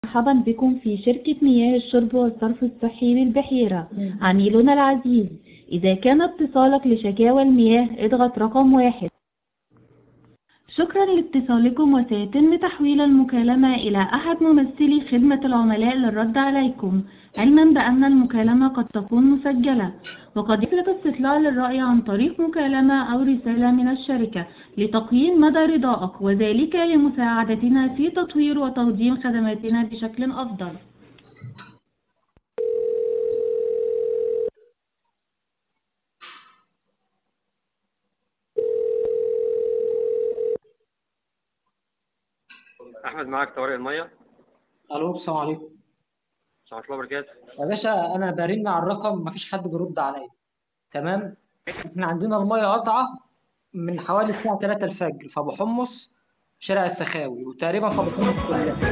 مرحبا بكم في شركة مياه الشرب والصرف الصحي بالبحيرة عميلنا العزيز إذا كان اتصالك لشكاوى المياه اضغط رقم واحد شكرا لاتصالكم وسيتم تحويل المكالمة إلى أحد ممثلي خدمة العملاء للرد عليكم علما بأن المكالمة قد تكون مسجلة وقد يسلك استطلاع للرأي عن طريق مكالمة أو رسالة من الشركة لتقييم مدى رضائك وذلك لمساعدتنا في تطوير وتقديم خدماتنا بشكل أفضل احمد معاك طوارئ الميه الو السلام عليكم ورحمه الله وبركاته يا باشا انا برن على الرقم مفيش حد بيرد عليا تمام احنا عندنا الميه قطعه من حوالي الساعه 3 الفجر في ابو حمص شارع السخاوي وتقريبا في ابو حمص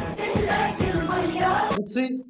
كلها بصي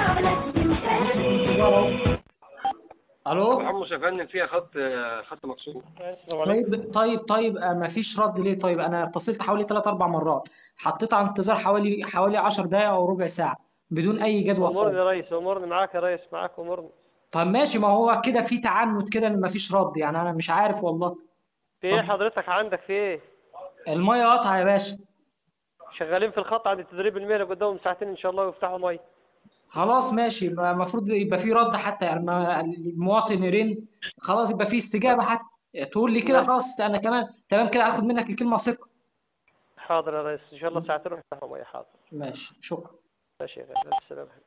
الو حمص يا فندم فيها خط خط مكسور طيب طيب طيب آه، مفيش رد ليه طيب انا اتصلت حوالي 3 4 مرات حطيت على انتظار حوالي حوالي 10 دقائق او ربع ساعه بدون اي جدوى امرني خالص يا ريس امرني معاك يا ريس معاك امرني طب ماشي ما هو كده في تعنت كده ان مفيش رد يعني انا مش عارف والله في ايه حضرتك عندك في ايه الميه قطعه يا باشا شغالين في الخط عند التدريب المهني قدامهم ساعتين ان شاء الله ويفتحوا ميه خلاص ماشي يبقى المفروض يبقى في رد حتى يعني ما المواطن يرن خلاص يبقى في استجابه حتى تقول لي كده ماشي. خلاص انا كمان تمام كده هاخد منك الكلمه ثقه حاضر يا ريس ان شاء الله ساعتين ويفتحوا ميه حاضر ماشي شكرا ماشي يا غالي السلام